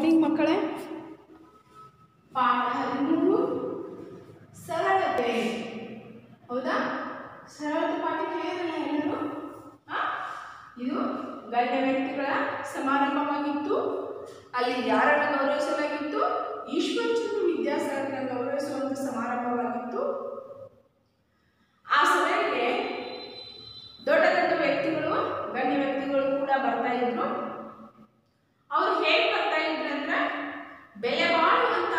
Morning ಮಕ್ಕಳೇ ಪಾಠ ಹದಿಮೂರು ಸರಳತೆ ಹೌದಾ ಸರಳತೆ ಪಾಠ ಕೇಳಿರಲ್ಲ ಎಲ್ಲರೂ ಆ? ಇದು ಗಣ್ಯ ವ್ಯಕ್ತಿಗಳ ಸಮಾರಂಭವಾಗಿತ್ತು ಅಲ್ಲಿ ಯಾರನ್ನು ಗೌರವಿಸಲಾಗಿತ್ತು ಈಶ್ವರಚಂದ್ರ ವಿದ್ಯಾಸಾಗರನ ಗೌರವಿಸುವಂಥ ಸಮಾರಂಭವಾಗಿತ್ತು ಆ ಸಮಯಕ್ಕೆ ದೊಡ್ಡ ದೊಡ್ಡ ವ್ಯಕ್ತಿಗಳು ಗಣ್ಯ ವ್ಯಕ್ತಿಗಳು ಕೂಡ ಬರ್ತಾ ಇದ್ರು ಅವ್ರು ಹೇಗೆ ಬರ್ತಾ ಇದ್ರು ಅಂದ್ರೆ ಬೆಲೆ ಬಾಳುವಂತ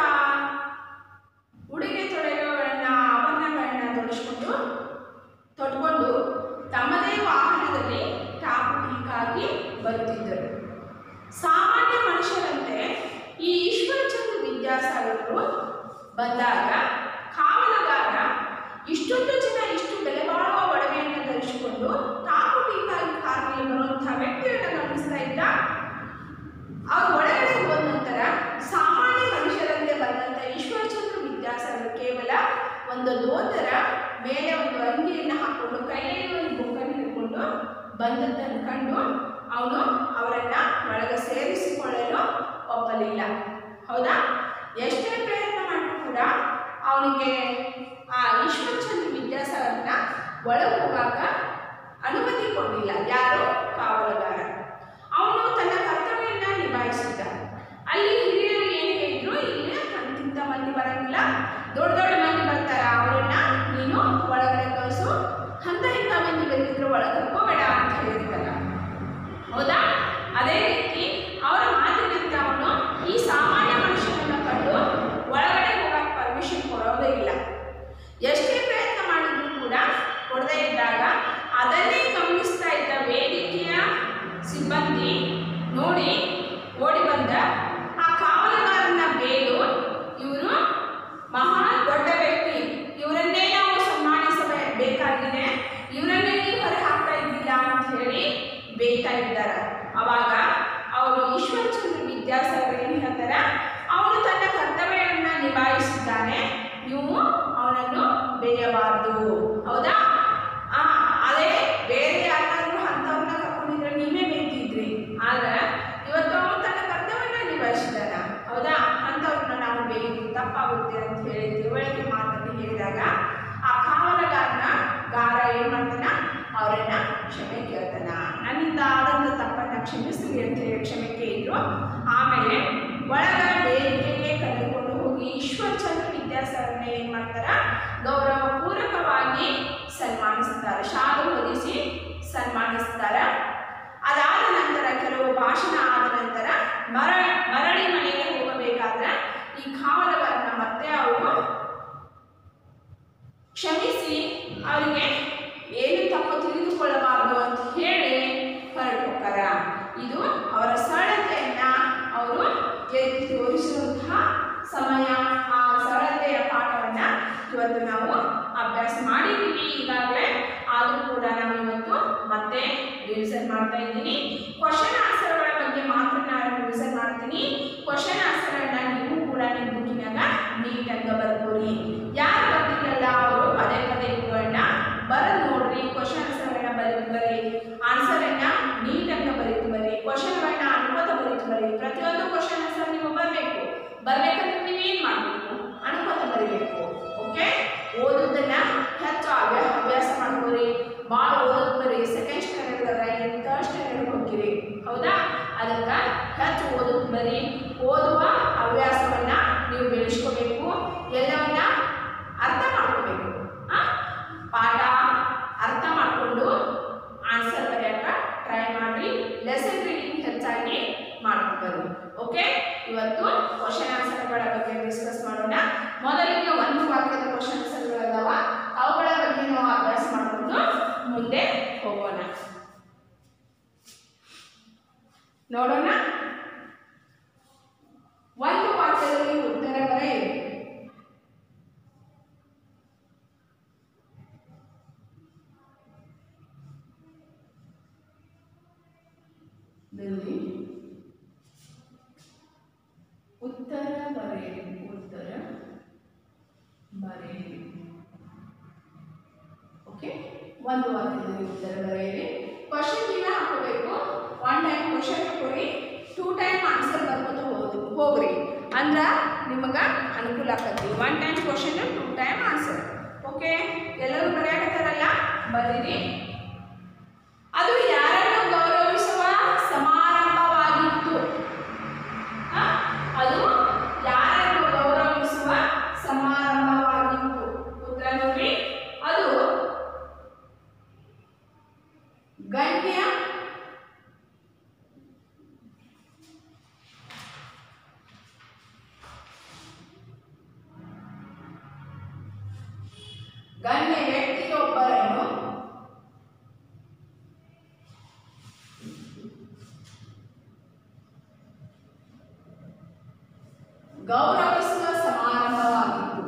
ಉಡುಗೆ ತೊಡೆಗಳನ್ನ ಆಭರಣಗಳನ್ನ ತೊಡಿಸ್ಕೊಂಡು ತೊಟ್ಕೊಂಡು ತಮ್ಮದೇ ವಾಹನದಲ್ಲಿ ಟಾಪು ಟೀಕಾಗಿ ಬರುತ್ತಿದ್ದರು ಸಾಮಾನ್ಯ ಮನುಷ್ಯರಂತೆ ಈ ಈಶ್ವರಚಂದ್ರ ವಿದ್ಯಾಸಾಗರರು ಬಂದಾಗ ಕಾವಲಗಾರ ಇಷ್ಟೊಂದು ಜನ ಇಷ್ಟು ಬೆಲೆ ಬಾಳುವ ಒಡವೆಯನ್ನು ಧರಿಸಿಕೊಂಡು ಟಾಪು ಟೀಕಾಗಿ ಕಾರಲ್ಲಿ ಬರುವಂತಹ ವ್ಯಕ್ತಿಗಳನ್ನ ಗಮನಿಸ್ತಾ ಇದ್ದ ಅವ್ರ ಒಳಗಡೆ ಹೋದ ನಂತರ ಸಾಮಾನ್ಯ ಮನುಷ್ಯರಂತೆ ಬಂದಂತ ಈಶ್ವರಚಂದ್ರ ವಿದ್ಯಾಸಾಗರ ಕೇವಲ ಒಂದು ಲೋತರ ಮೇಲೆ ಒಂದು ಅಂಗಿಯನ್ನು ಹಾಕೊಂಡು ಕೈಯಲ್ಲಿ ಒಂದು ಬುಕ್ಕನ್ನು ಹಿಡ್ಕೊಂಡು ಬಂದದ್ದನ್ನು ಕಂಡು ಅವನು ಅವರನ್ನ ಒಳಗೆ ಸೇರಿಸಿಕೊಳ್ಳಲು ಒಪ್ಪಲಿಲ್ಲ ಹೌದಾ ಎಷ್ಟೇ ಪ್ರಯತ್ನ ಮಾಡಿದ್ರು ಕೂಡ ಅವನಿಗೆ ಆ ಈಶ್ವರಚಂದ್ರ ವಿದ್ಯಾಸಾಗರನ ಒಳಗೆ ಹೋಗಾಕ ಅನುಮತಿ ಕೊಡಲಿಲ್ಲ ಯಾರು ಕಾವಲುಗಾರ ಅವನು ತನ್ನ ಕರ್ತವ್ಯವನ್ನ ನಿಭಾಯಿಸಿದ್ದ ಅಲ್ಲಿ ಹಿರಿಯರು ಏನು ಹೇಳಿದ್ರು ಇಲ್ಲಿ ಅಂತಿಂತ ಮಂದಿ ಬರಂಗಿಲ್ಲ ದೊಡ್ಡ ದೊಡ್ಡ ಮಂದಿ ಬರ್ತಾರ ಅವರನ್ನ ನೀನು ಒಳಗಡೆ ಕಳಿಸು ಅಂತ ಇಂಥ ಮಂದಿ ಬಂದಿದ್ರು ಒಳಗೆ ಕರ್ಕೋಬೇಡ ಅಂತ ಹೇಳಿದ್ರಲ್ಲ ಹೌದಾ ಅದೇ ರೀತಿ ಅವರ ಮಾತಿನಂತೆ ಅವನು ಈ ಸಾಮಾನ್ಯ ಮನುಷ್ಯನನ್ನ ಕಂಡು ಒಳಗಡೆ ಹೋಗಕ್ಕೆ ಪರ್ಮಿಷನ್ ಕೊಡೋದೇ ಇಲ್ಲ ಎಷ್ಟೇ ಪ್ರಯತ್ನ ಮಾಡಿದ್ರು ಕೂಡ ಕೊಡದೇ ಇದ್ದಾಗ ಅದನ್ನೇ ಗಮನಿಸ್ತಾ ಇದ್ದ ವೇದಿಕೆಯ ಸಿಬ್ಬಂದಿ ನೋಡಿ ಓಡಿ ಬಂದ ಆ ಕಾವಲುಗಾರನ ಬೇಡು ಇವರು ಮಹಾ ದೊಡ್ಡ ವ್ಯಕ್ತಿ ಇವರನ್ನೇ ನಾವು ಸನ್ಮಾನಿಸಬೇಕಾಗಿದೆ ಇವರನ್ನೇ ನೀವು ಹೊರ ಹಾಕ್ತಾ ಇದ್ದಿಲ್ಲ ಅಂತ ಹೇಳಿ ಬೇಯ್ತಾ ಇದ್ದಾರೆ ಅವಾಗ ಅವರು ಈಶ್ವರಚಂದ್ರ ವಿದ್ಯಾಸಾಗರ್ ಏನು ಹೇಳ್ತಾರೆ ಅವನು ತನ್ನ ಕರ್ತವ್ಯವನ್ನ ನಿಭಾಯಿಸಿದ್ದಾನೆ ನೀವು ಅವನನ್ನು ಬೇಯಬಾರದು ಹೌದಾ ಆ ಅದೇ ಬೇರೆ ಯಾರಾದ್ರೂ ಅಂಥವ್ರನ್ನ ಕರ್ಕೊಂಡಿದ್ರೆ ನೀವೇ ಬೇಯ್ತಿದ್ರಿ ಆದ್ರೆ ಇವತ್ತು ಅವನು ತನ್ನ ಕರ್ತವ್ಯವನ್ನ ನಿಭಾಯಿಸಿದ್ದಾನ ಹೌದಾ ಅಂಥವ್ರನ್ನ ನಾವು ಬೇಯುವುದು ತಪ್ಪಾಗುತ್ತೆ ಅಂತ ಹೇಳಿ ತಿಳುವಳಿಕೆ ಮಾತನ್ನು ಹೇಳಿದಾಗ ಆ ಕಾವಲಗಾರನ ಗಾರ ಏನ್ ಮಾಡ್ತಾನ ಅವರನ್ನ ಕ್ಷಮೆ ಕೇಳ್ತಾನ ನನ್ನಿಂದ ಆದಂತ ತಪ್ಪನ್ನ ಕ್ಷಮಿಸ್ರಿ ಅಂತ ಹೇಳಿ ಕ್ಷಮೆ ಕೇಳಿದ್ರು ಆಮೇಲೆ ಒಳಗ ವೇದಿಕೆಗೆ ಕರೆದುಕೊಂಡು ಹೋಗಿ ಈಶ್ವರಚಂದ್ರ ವಿದ್ಯಾಸಾಗರನ್ನ ಏನ್ ಮಾಡ್ತಾರ ಗೌರವ ಪೂರ್ವಕವಾಗಿ ಸನ್ಮಾನಿಸ್ತಾರೆ ಶಾಲು ಹೊದಿಸಿ ಸನ್ಮಾನಿಸ್ತಾರ ಅದಾದ ನಂತರ ಕೆಲವು ಭಾಷಣ ಆದ ನಂತರ ಮರ ಮರಳಿ ಮನೆಗೆ ಹೋಗಬೇಕಾದ್ರೆ ಈ ಕಾವಲುಗಾರನ ಮತ್ತೆ ಅವರು ಕ್ಷಮಿಸಿ ಅವರಿಗೆ ಏನು ತಪ್ಪು ತಿಳಿದುಕೊಳ್ಳಬಾರದು ಅಂತ ಹೇಳಿ ಹೊರಟು ಹೋಗ್ತಾರ ಇದು ಅವರ ಸರಳತೆಯನ್ನ ಅವರು ಎತ್ತಿ ತೋರಿಸಿರುವಂತಹ ಸಮಯ ಆ ಸರಳತೆಯ ಪಾಠವನ್ನ ಇವತ್ತು ನಾವು ಅಭ್ಯಾಸ ಮಾಡಿದ್ದೀವಿ ಈಗಾಗಲೇ ಆದರೂ ಕೂಡ ನಾವು ಇವತ್ತು ಮತ್ತೆ ರಿವಿಷನ್ ಮಾಡ್ತಾ ಇದ್ದೀನಿ ಕ್ವಶನ್ ಆನ್ಸರ್ಗಳ ಬಗ್ಗೆ ಮಾತ್ರ ನಾನು ರಿವಿಷನ್ ಮಾಡ್ತೀನಿ ಕ್ವಶನ್ ಆನ್ಸರ್ಗಳನ್ನ ನೀವು ಕೂಡ ನಿಮ್ಮ ಬುಕ್ಕಿನಾಗ ನೀಟಾಗಿ ಬರ್ಕೋರಿ ಯಾರು ಬರ್ತಿರಲ್ಲ ಅವರು ಪದೇ ಪದೇ ಇವುಗಳನ್ನ ಬರೆದು ನೋಡ್ರಿ ಕ್ವಶನ್ ಆನ್ಸರ್ಗಳನ್ನ ಬರೀತು ಬರಿ ಆನ್ಸರನ್ನ ನೀಟಾಗಿ ಬರೀತು ಬರಿ ಕ್ವಶನ್ಗಳನ್ನ ಅನುಮತ ಬರೀತು ಬರಿ ಪ್ರತಿಯೊಂದು ಕ್ವಶನ್ ಆನ್ಸರ್ ನೀವು ಬರಬೇಕು ಬರ್ಬೇಕಂದ್ರೆ ನೀವೇನು ಮಾಡಬೇಕು ಅನುಮತ ಬರೀಬೇಕು ಓಕೆ ಓದೋದನ್ನ ಹೆಚ್ಚು ಅಭ್ಯಾಸ ಅಭ್ಯಾಸ ಮಾಡ್ಕೋರಿ ಭಾಳ ಓದೋದು ಬರೀ ಸೆಕೆಂಡ್ ಸ್ಟ್ಯಾಂಡರ್ಡ್ ಏನು ಥರ್ಡ್ ಸ್ಟ್ಯಾಂಡರ್ಡ್ ಹೋಗಿರಿ ಹೌದಾ ಅದಕ್ಕೆ ಹೆಚ್ಚು ಓದೋದು ಬರೀ ಓದುವ ಹವ್ಯಾಸವನ್ನ ನೀವು ಬೆಳೆಸ್ಕೋಬೇಕು ಎಲ್ಲವನ್ನ ಅರ್ಥ ಮಾಡ್ಕೋಬೇಕು ಆ? ಪಾಠ ಅರ್ಥ ಮಾಡಿಕೊಂಡು ಆನ್ಸರ್ ಬರೆಯಕ ಟ್ರೈ ಮಾಡ್ರಿ ಲೆಸನ್ ರೀಡಿಂಗ್ ಹೆಚ್ಚಾಗಿ ಮಾಡ್ಕೊಂಡು ಓಕೆ ಇವತ್ತು ಕ್ವಶನ್ ಆನ್ಸರ್ಗಳ ಬಗ್ಗೆ ಡಿಸ್ಕಸ್ ಮಾಡೋಣ ಮೊದಲಿಗೆ ಒಂದು ವಾಕ್ಯದ ಕ್ವಶನ್ ಆನ್ಸರ್ಗಳದಾವ ಅವುಗಳ ಬಗ್ಗೆ ನಾವು ಅಭ್ಯಾಸ ಮಾಡಿಕೊಂಡು ಮುಂದೆ ಹೋಗೋಣ ನೋಡೋಣ ಒಂದು ವಾಕ್ಯದಲ್ಲಿ ಉತ್ತರ ಬರೆಯಿರಿ ದಲ್ಲಿ ಉತ್ತರ ಬರೆಯಿರಿ ಉತ್ತರ ಬರೆಯಿರಿ ಓಕೆ ಒಂದು ವಾಕ್ಯದಲ್ಲಿ ಉತ್ತರ ಬರೆಯಿರಿ ಕ್ವಶನ್ ನೀವೇ ಹಾಕೋಬೇಕು ಒನ್ ಟೈಮ್ ಕ್ವಶನ್ ಹಾಕೋರಿ ಟೂ ಟೈಮ್ ಆನ್ಸರ್ ಬರ್ಕೋತ ಹೋಗೋದು ಹೋಗ್ರಿ ಅಂದ್ರೆ ನಿಮಗೆ ಅನುಕೂಲ ಆಕತಿ one time question two time answer okay ಎಲ್ಲರೂ ಬರೆಯಕತ್ತಾರಲ್ಲ ಬರೀರಿ ಅದು ಯಾರನ್ನು ಗೌರವಿಸುವ ಸಮಾರಂಭವಾಗಿತ್ತು ಆ? ಅದು ಯಾರನ್ನು ಗೌರವಿಸುವ ಸಮಾರಂಭವಾಗಿತ್ತು ಉತ್ತರ ನೋಡಿ ಅದು ಗಣ್ಯ ಗಣ್ಯ ವ್ಯಕ್ತಿಯೊಬ್ಬರನ್ನು ಗೌರವಿಸುವ ಸಮಾರಂಭವಾಗಿತ್ತು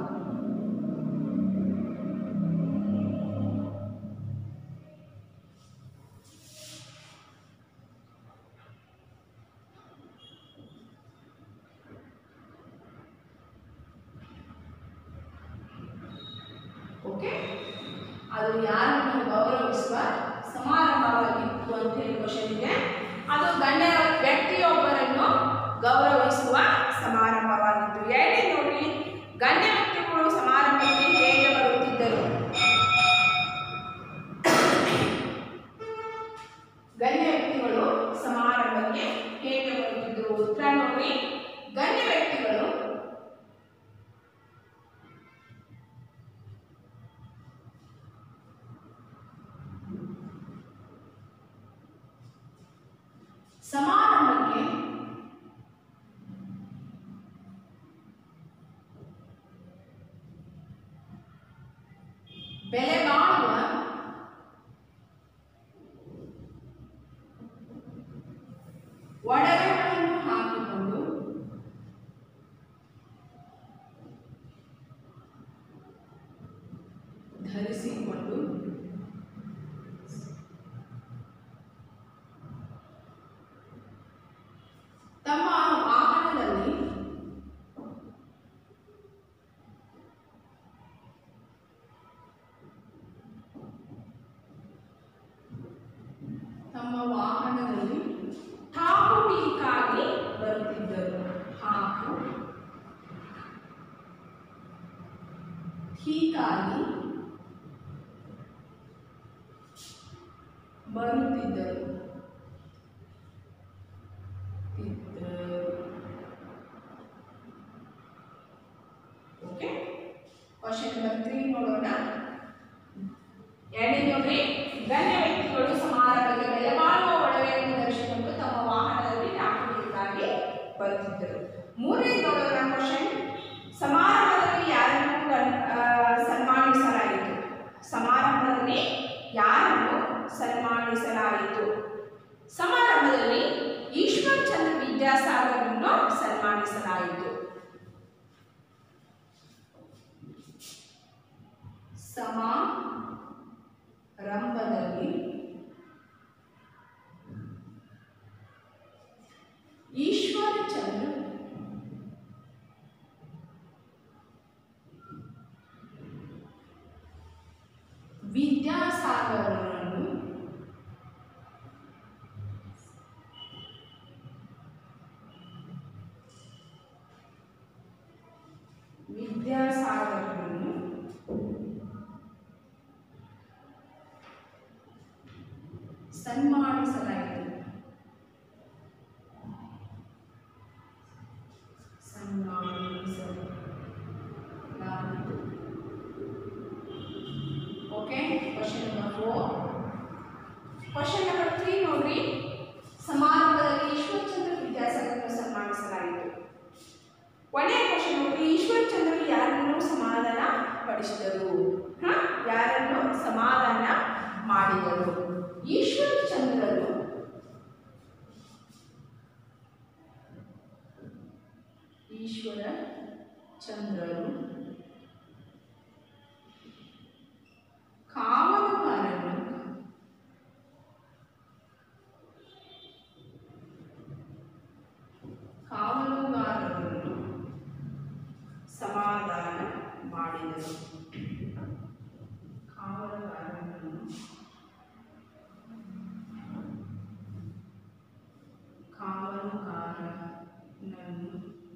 ಓಕೆ ಅದು ಯಾರನ್ನು ಗೌರವಿಸುವ ಸಮಾರಂಭವಾಗಿತ್ತು ಅಂತ ಹೇಳಿ ಕ್ವಶನ್ ಇದೆ ಅದು ಗಣ್ಯ ವ್ಯಕ್ತಿಯೊಬ್ಬರನ್ನು ಗೌರವಿಸುವ ಸಮಾರಂಭವಾಗಿತ್ತು ಎರಡನೇ ನೋಡಿ ಗಣ್ಯ ವ್ಯಕ್ತಿಗಳು ಸಮಾರಂಭಕ್ಕೆ ಹೇಗೆ ಬರುತ್ತಿದ್ದರು ಗಣ್ಯ ವ್ಯಕ್ತಿಗಳು ಸಮಾರಂಭಕ್ಕೆ ಹೇಗೆ ಬರುತ್ತಿದ್ದರು ಉತ್ತರ ನೋಡಿ ಗಣ್ಯ ವ್ಯಕ್ತಿಗಳು ಸಮಾರಂಭಕ್ಕೆ ಬೆಲೆ ಬಾಳುವ ಒಡವೆಗಳನ್ನು ಹಾಕಿಕೊಂಡು ಧರಿಸಿಕೊಂಡು ತಮ್ಮ ವಾಹನದಲ್ಲಿ ತಮ್ಮ ವಾಹನದಲ್ಲಿ ಠಾಕುಟಿಗಾಗಿ ಬರುತ್ತಿದ್ದರು ಹಾಕು ಹೀಗಾಗಿ ಬರುತ್ತಿದ್ದರು ಓಕೆ ಕ್ವಶನ್ ನಂಬರ್ ತ್ರೀ ನೋಡೋಣ ಎರಡನೇ ನೋಡ್ರಿ ಗಣ್ಯ ವ್ಯಕ್ತಿಗಳು ಸಮಾರಂಭಕ್ಕೆ ಬೆಲೆ ಬಾಳುವ ಒಡವೆಯನ್ನು ಧರಿಸಿಕೊಂಡು ತಮ್ಮ ವಾಹನದಲ್ಲಿ ಠಾಕುಟಿಗಾಗಿ ಬರುತ್ತಿದ್ದರು ಮೂರನೇ ನೋಡೋಣ ಕ್ವಶನ್ ಸಮಾರಂಭದಲ್ಲಿ ಯಾರನ್ನು ಗಣ್- ಆ, ಸನ್ಮಾನಿಸಲಾಯಿತು ಸಮಾರಂಭದಲ್ಲಿ ಯಾರನ್ನು ಸನ್ಮಾನಿಸಲಾಯಿತು ಸಮಾರಂಭದಲ್ಲಿ ಈಶ್ವರ್ ಚಂದ್ರ ವಿದ್ಯಾಸಾಗರನ್ನು ಸನ್ಮಾನಿಸಲಾಯಿತು ಸಮಾರಂಭದಲ್ಲಿ ಈಶ್ವರ ಚಂದ್ರ ವಿದ್ಯಾಸಾಗರನನ್ನು ವಿದ್ಯಾಸಾಗರನನ್ನು ಸನ್ಮಾನಿಸಲಾಯಿತು ಸನ್ಮಾನಿಸಲಾಯಿತು okay question number four question number three ನೋಡ್ರಿ ಸಮಾರಂಭದಲ್ಲಿ ಈಶ್ವರ್ಚಂದ್ರ ವಿದ್ಯಾಸಾಗರನ್ನು ಸನ್ಮಾನಿಸಲಾಯಿತು ಕೊನೆಯ ಕ್ವಶನ್ ನೋಡ್ರಿ ಈಶ್ವರ್ಚಂದ್ರ ಯಾರನ್ನು ಸಮಾಧಾನ ಪಡಿಸಿದರು ಹ? ಯಾರನ್ನು ಸಮಾಧಾನ ಮಾಡಿದರು ಈಶ್ವರಚಂದ್ರನು ಈಶ್ವರ ಚಂದ್ರನು ಕಾವಲುಗಾರನು ಕಾವಲುಗಾರರನ್ನು ಸಮಾಧಾನ ಮಾಡಿದರು ಕಾವಲುಗಾರನನ್ನು ಕಾವಲುಗಾರನನ್ನು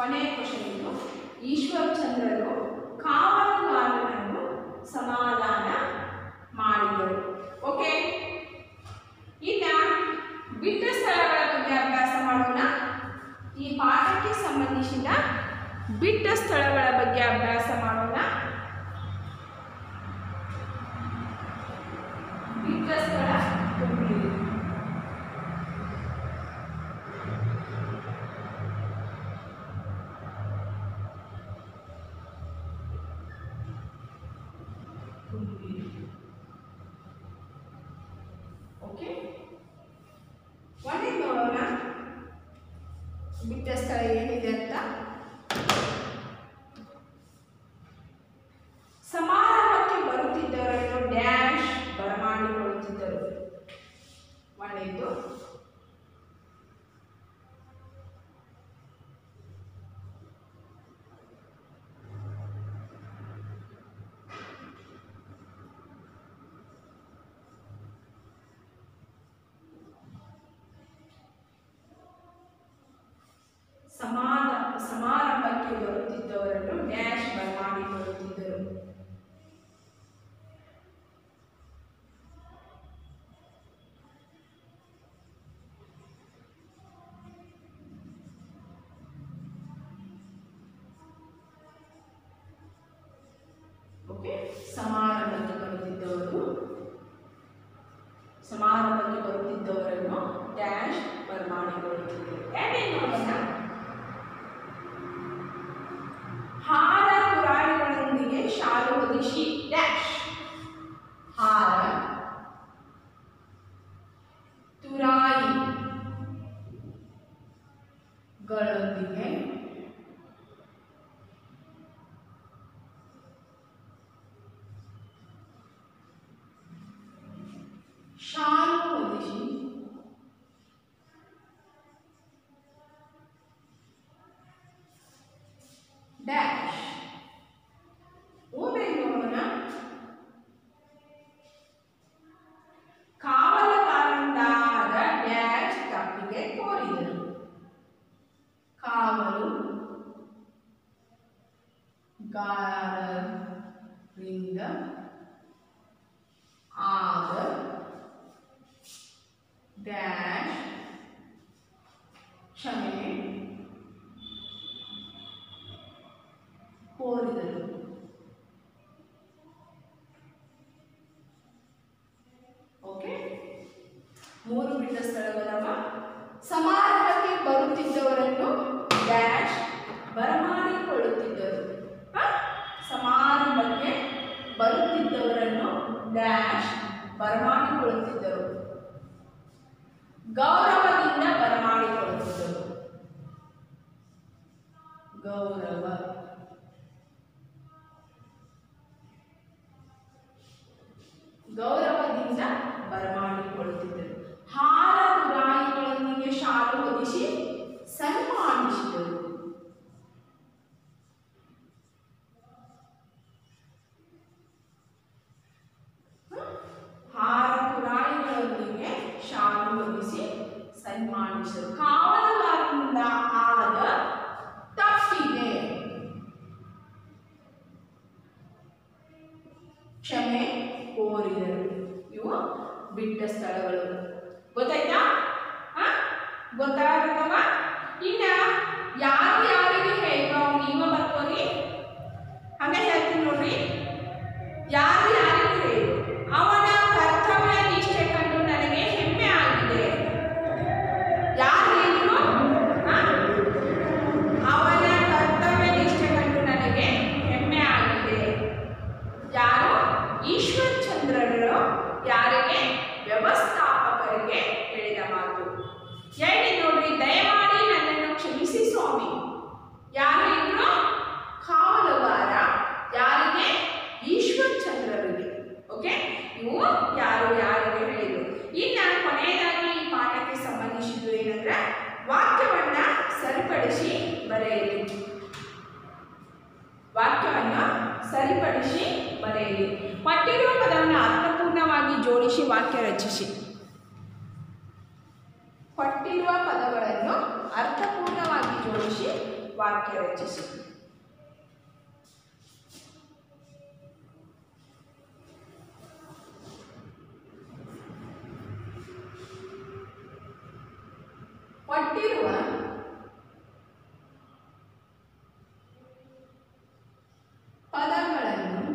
ಕೊನೆಯ ಕ್ವಶನ್ ಇದು ಈಶ್ವರ್ ಚಂದ್ರರು ಕಾವಲುಗಾರನನ್ನು ಸಮಾಧಾನ ಮಾಡಿದರು ಓಕೆ ಇನ್ನ ಬಿಟ್ಟ ಸ್ಥಳಗಳ ಬಗ್ಗೆ ಅಭ್ಯಾಸ ಮಾಡೋಣ ಈ ಪಾಠಕ್ಕೆ ಸಂಬಂಧಿಸಿದ ಬಿಟ್ಟ ಸ್ಥಳಗಳ ಬಗ್ಗೆ ಅಭ್ಯಾಸ ಮಾಡೋಣ ಬಿಟ್ಟ ಸ್ಥಳ ತುಂಬಿರಿ. ತುಂಬಿರಿ. ಓಕೆ ಒಂದೇ ನೋಡೋಣ ಬಿಟ್ಟ ಸ್ಥಳ ಏನಿದೆ ಅಂತ ಸಮಾರಂಭಕ್ಕೆ ಬರುತ್ತಿದ್ದವರನ್ನು ಡ್ಯಾಶ್ ಬರಮಾಡಿಕೊಳ್ಳುತ್ತಿದ್ದರು ಒಂದೇದು ಸಮಾನ ಸಮಾರಂಭಕ್ಕೆ ಬರುತ್ತಿದ್ದವರನ್ನು ಡ್ಯಾಶ್ ಬರಮಾಡಿಕೊಳ್ಳುತ್ತಿದ್ದರು ಓಕೆ ಸಮಾರಂಭಕ್ಕೆ ಬರುತ್ತಿದ್ದವರು ಸಮಾರಂಭಕ್ಕೆ ಬರುತ್ತಿದ್ದವರನ್ನು ಡ್ಯಾಶ್ ಬರಮಾಡಿಕೊಳ್ಳುತ್ತಿದ್ದರು ಎರಡನೇ ನೋಡೋಣ ಹಾರ ತುರಾಯಿಗಳೊಂದಿಗೆ ಶಾಲು ಹೊದಿಸಿ ಡ್ಯಾಶ್ ಹಾರ ತುರಾಯಿ ಗಳೊಂದಿಗೆ ಶಾಲು ಹೊದಿಸಿ ಡ್ಯಾಶ್ ಮೂರನೇ ನೋಡೋಣ ಕಾವಲುಗಾರನಾದ ಡ್ಯಾಶ್ ತಪ್ಪಿಗೆ ಕೋರಿದರು ಕಾವಲು ಗಾರರಿಂದ ಆದ ಡ್ಯಾಶ್ ಕ್ಷಮೆ ಕೋರಿದರು ಓಕೆ ಮೂರು ಬಿಟ್ಟ ಸ್ಥಳಗಳವ ಸಮಾರಂಭಕ್ಕೆ ಬರುತ್ತಿದ್ದವರನ್ನು ಡ್ಯಾಶ್ ಬರಮಾಡಿಕೊಳ್ಳುತ್ತಿದ್ದರು ಹ? ಸಮಾರಂಭಕ್ಕೆ ಬರುತ್ತಿದ್ದವರನ್ನು ಡ್ಯಾಶ್ ಬರಮಾಡಿಕೊಳ್ಳುತ್ತಿದ್ದರು ಗೌರವದಿಂದ ಬರಮಾಡಿಕೊಳ್ಳುತ್ತಿದ್ದರು ಗೌರವ ಗೌರವದಿಂದ ಬರಮಾಡಿಕೊಳ್ಳುತ್ತಿದ್ದರು ಹಾರ ತುರಾಯಿಗಳೊಂದಿಗೆ ಶಾಲು ಹೊದಿಸಿ ಸನ್ಮಾನಿಸಿದರು ಹಾರ ತುರಾಯಿಗಳೊಂದಿಗೆ ಶಾಲು ಹೊದಿಸಿ ಸನ್ಮಾನಿಸಿದರು ಕಾವಲುಗಾರರಿಂದ ಆದ ತಪ್ಪಿಗೆ ಕ್ಷಮೆ ಕೋರಿದರು ಇವು ಬಿಟ್ಟ ಸ್ಥಳಗಳು ಗೊತ್ತಾಯ್ತಾ ಆ? ಗೊತ್ತಾಗುತ್ತವ ಇನ್ನ ಯಾರು ಯಾರಿಗೆ ಹೇಗೋ ನೀವ ಬರ್ಕೋರಿ ಹಂಗೆ ಹೇಳ್ತೀನಿ ನೋಡ್ರಿ ಯಾರು ಯಾರಿಗೆ ಹೇಳು ಅವನ ಕರ್ತವ್ಯ ನಿಷ್ಠೆ ಕಂಡು ನನಗೆ ಹೆಮ್ಮೆ ಆಗಿದೆ ಯಾರು ಹೇಳಿದ್ರು ಆ? ಅವನ ಕರ್ತವ್ಯ ನಿಷ್ಠೆ ಕಂಡು ನನಗೆ ಹೆಮ್ಮೆ ಆಗಿದೆ ಯಾರು ಈಶ್ವರ್ ಚಂದ್ರರು ಯಾರಿಗೆ ವ್ಯವಸ್ಥಾಪಕರಿಗೆ ಹೇಳಿದ ಮಾತು ಎರಡನೇ ನೋಡ್ರಿ ದಯಮಾಡಿ ನನ್ನನ್ನು ಕ್ಷಮಿಸಿ ಸ್ವಾಮಿ ಯಾರು ಇದ್ರು ಕಾವಲುಗಾರ ಯಾರಿಗೆ ಈಶ್ವರ್ ಚಂದ್ರರಿಗೆ ಓಕೆ ಇವು ಯಾರು ಯಾರಿಗೆ ಹೇಳಿದ್ರು ಇನ್ನ ಕೊನೆಯದಾಗಿ ಈ ಪಾಠಕ್ಕೆ ಸಂಬಂಧಿಸಿದ್ದು ಏನಂದ್ರೆ ವಾಕ್ಯವನ್ನ ಸರಿಪಡಿಸಿ ಬರೆಯಿರಿ ವಾಕ್ಯವನ್ನು ಸರಿಪಡಿಸಿ ಬರೆಯಿರಿ ಕೊಟ್ಟಿರುವ ಪದವನ್ನು ಅರ್ಥಪೂರ್ಣವಾಗಿ ಜೋಡಿಸಿ ವಾಕ್ಯ ರಚಿಸಿ ಕೊಟ್ಟಿರುವ ಪದಗಳನ್ನು ಅರ್ಥಪೂರ್ಣವಾಗಿ ಜೋಡಿಸಿ ವಾಕ್ಯ ರಚಿಸಿ ಕೊಟ್ಟಿರುವ ಪದಗಳನ್ನು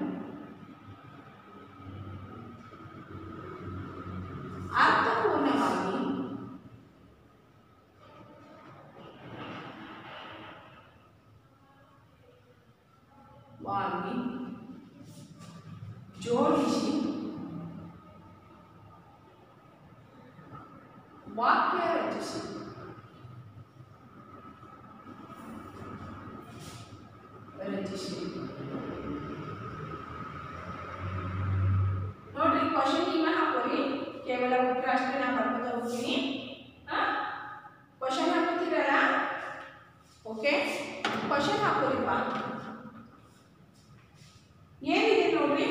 ಅರ್ಥಪೂರ್ಣವಾಗಿ ವಾಗಿ ಜೋಡಿಸಿ ವಾಕ್ಯ ರಚಿಸಿ ರಚಿಸಿ ನೋಡ್ರಿ ಕ್ವಶನ್ ಈಗ ಹಾಕೋರಿ ಕೇವಲ ಉತ್ತರ ಅಷ್ಟೇ ನಾ ಬರ್ಕೋತಾ ಹೋಗ್ತೀನಿ ಕ್ವಶನ್ ಹಾಕೋತೀರಲ್ಲ ಓಕೆ ಕ್ವಶನ್ ಹಾಕೋರಿಪ್ಪ ಏನಿದೆ ನೋಡ್ರಿ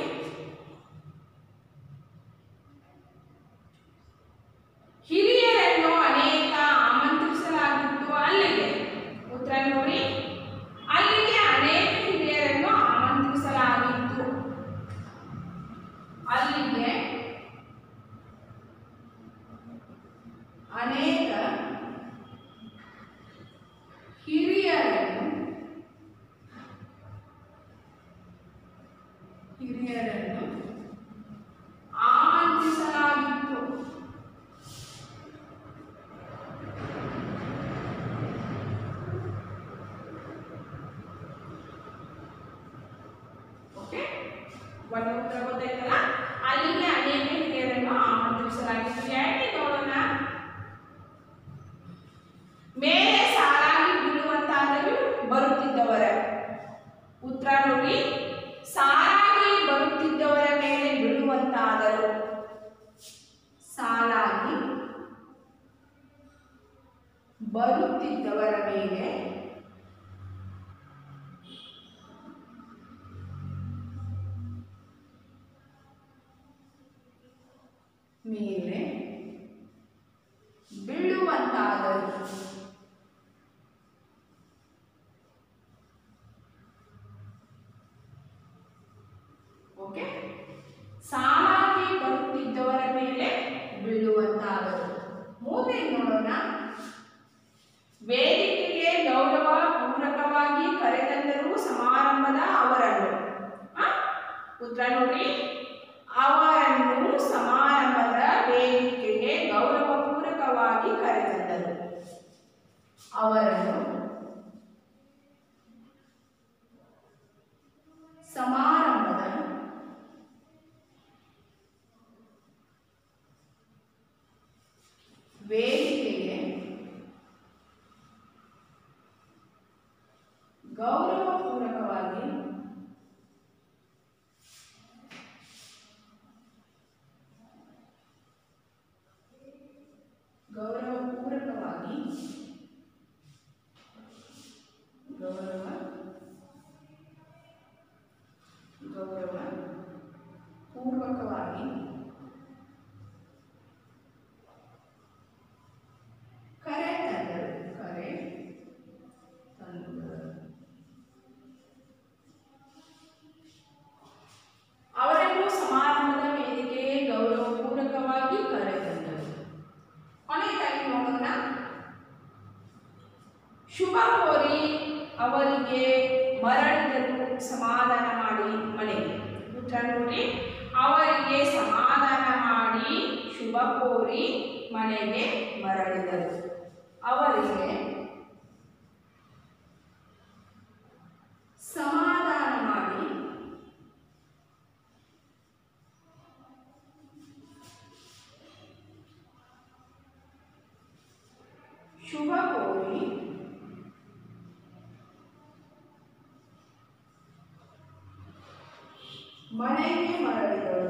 ಹಿರಿಯರನ್ನು ಅನೇಕ ಆಮಂತ್ರಿಸಲಾಗಿತ್ತು ಅಲ್ಲಿಗೆ ಉತ್ತರ ನೋಡಿ ಅಲ್ಲಿಗೆ ಅನೇಕ ಹಿರಿಯರನ್ನು ಆಮಂತ್ರಿಸಲಾಗಿತ್ತು ಅಲ್ಲಿಗೆ ಅನೇಕ ಹಿರಿಯರನ್ನು ಹಿರಿಯರನ್ನು ಆಮಂತ್ರಿಸಲಾಗಿತ್ತು ಓಕೆ ಒಂದು ಉತ್ತರ ಗೊತ್ತಾಯ್ತಲ್ಲ ಅಲ್ಲಿಗೆ ಅನೇಕ ಹಿರಿಯರನ್ನು ಆಮಂತ್ರಿಸಲಾಗಿತ್ತು ಯಾಕೆ ನೋಡೋಣ ಮೇಲೆ ಸಾಲಾಗಿ ಬೀಳುವಂತಾದರೂ ಬರುತ್ತಿದ್ದವರ ಉತ್ತರ ನೋಡಿ ಸಾಲಾಗಿ ಬರುತ್ತಿದ್ದವರ ಮೇಲೆ ಬೀಳುವಂತಾದರು ಸಾಲಾಗಿ ಬರುತ್ತಿದ್ದವರ ಮೇಲೆ ಮೇಲೆ ಬೀಳುವಂತಾದರು ಓಕೆ ಸಾಲಾಗಿ ಬರುತ್ತಿದ್ದವರ ಮೇಲೆ ಬೀಳುವಂತಾದರು ಮೂರನೇ ನೋಡೋಣ ವೇದಿಕೆಗೆ ಗೌರವ ಪೂರಕವಾಗಿ ಕರೆತಂದರು ಸಮಾರಂಭದ ಅವರನ್ನು ಆ? ಉತ್ತರ ನೋಡಿ ಅವರನ್ನು ಸಮಾರಂಭದ ವೇದಿಕೆಗೆ ಗೌರವಪೂರ್ವಕವಾಗಿ ಕರೆತಂದರು ಅವರನ್ನು ಸಮಾರಂಭದ ವೇದಿಕೆಗೆ ಗೌರವಪೂರ್ವಕವಾಗಿ ಗೌರವಪೂರ್ವಕವಾಗಿ ಗೌರವ ಗೌರವ ಪೂರ್ವಕವಾಗಿ ಕರೆ ತಂದರು ಕರೆ ತಂದರು ಅವರನ್ನು ಸಮಾರಂಭದ ವೇದಿಕೆಗೆ ಗೌರವಪೂರ್ವಕವಾಗಿ ಕರೆತಂದರು ಕೊನೆಯದಾಗಿ ನೋಡೋಣ ಶುಭ ಕೋರಿ ಅವರಿಗೆ ಮರಳಿದರು ಸಮಾಧಾನ ಮಾಡಿ ಮನೆಗೆ ಉತ್ತರ ನೋಡಿ ಅವರಿಗೆ ಸಮಾಧಾನ ಮಾಡಿ ಶುಭ ಕೋರಿ ಮನೆಗೆ ಮರಳಿದರು ಅವರಿಗೆ ಸಮಾಧಾನ ಮಾಡಿ ಶುಭ ಕೋರಿ ಮನೆಗೆ ಮರಳಿದಳು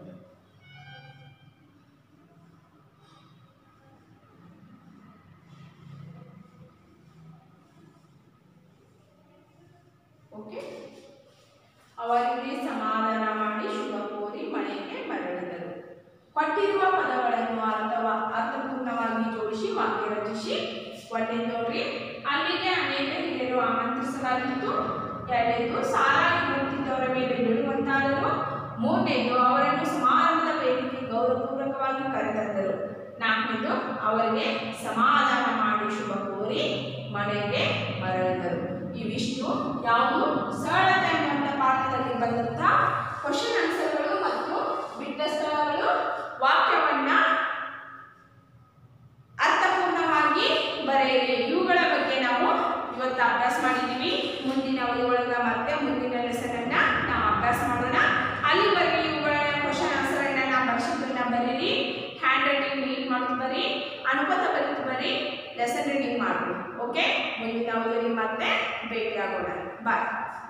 ಓಕೆ ಅವರಿಗೆ ಸಮಾಧಾನ ಮಾಡಿ ಶುಭ ಕೋರಿ ಮನೆಗೆ ಮರಳಿದರು ಕೊಟ್ಟಿರುವ ಪದಗಳನ್ನು ಅರ್ಥವ ಅರ್ಥಪೂರ್ಣವಾಗಿ ಜೋಡಿಸಿ ವಾಕ್ಯ ರಚಿಸಿ ಒಂದೇದು ನೋಡ್ರಿ ಅಲ್ಲಿಗೆ ಅನೇಕ ಹಿರಿಯರು ಆಮಂತ್ರಿಸಲಾಗಿತ್ತು ಎರಡನೇದು ಸಾಲಾಗಿ ಬರುತ್ತಿದ್ದವರ ಮೇಲೆ ಬೀಳುವಂತಾದರು ಮೂರನೇದು ಅವರನ್ನು ಸಮಾರಂಭದ ವೇದಿಕೆ ಗೌರವಪೂರ್ವಕವಾಗಿ ಕರೆತಂದರು ನಾಲ್ಕನೇದು ಅವರಿಗೆ ಸಮಾಧಾನ ಮಾಡಿ ಶುಭ ಕೋರಿ ಮನೆಗೆ ಮರಳಿದರು ಇವಿಷ್ಟು ಯಾವುದು ಸರಳತೆ ಅನ್ನುವಂಥ ಪಾಠದಲ್ಲಿ ಬಂದಂಥ ಕ್ವಶನ್ ಆನ್ಸರ್ಗಳು ಮತ್ತು ಬಿಟ್ಟ ಸ್ಥಳಗಳು ವಾಕ್ಯವನ್ನ ಅರ್ಥಪೂರ್ಣವಾಗಿ ಬರೆಯಿರಿ ಇವುಗಳ ಬಗ್ಗೆ ನಾವು ಇವತ್ತು ಅಭ್ಯಾಸ ಮಾಡಿದ್ದೀವಿ ಮುಂದಿನ ಒಳಗ ಮತ್ತೆ ಮುಂದಿನ ಲೆಸನ್ ಅನ್ನ ನಾವು ಅಭ್ಯಾಸ ಮಾಡೋಣ ಅಲ್ಲಿವರೆಗೆ ಇವುಗಳ ಕ್ವಶನ್ ಆನ್ಸರ್ ಅನ್ನ ನಾವು ಬರ್ಸಿದ್ದನ್ನ ಬರೀರಿ ಹ್ಯಾಂಡ್ ರೈಟಿಂಗ್ ರೀಡ್ ಮಾಡ್ತು ಬರಿ ಅನುಪತ ಬರೀತು ಬರಿ ಲೆಸನ್ ರೀಡಿಂಗ್ ಮಾಡ್ರಿ ಓಕೆ ಮುಂದಿನ ಅವಧಿಯಲ್ಲಿ ಮತ್ತೆ ಭೇಟಿಯಾಗೋಣ ಬಾಯ್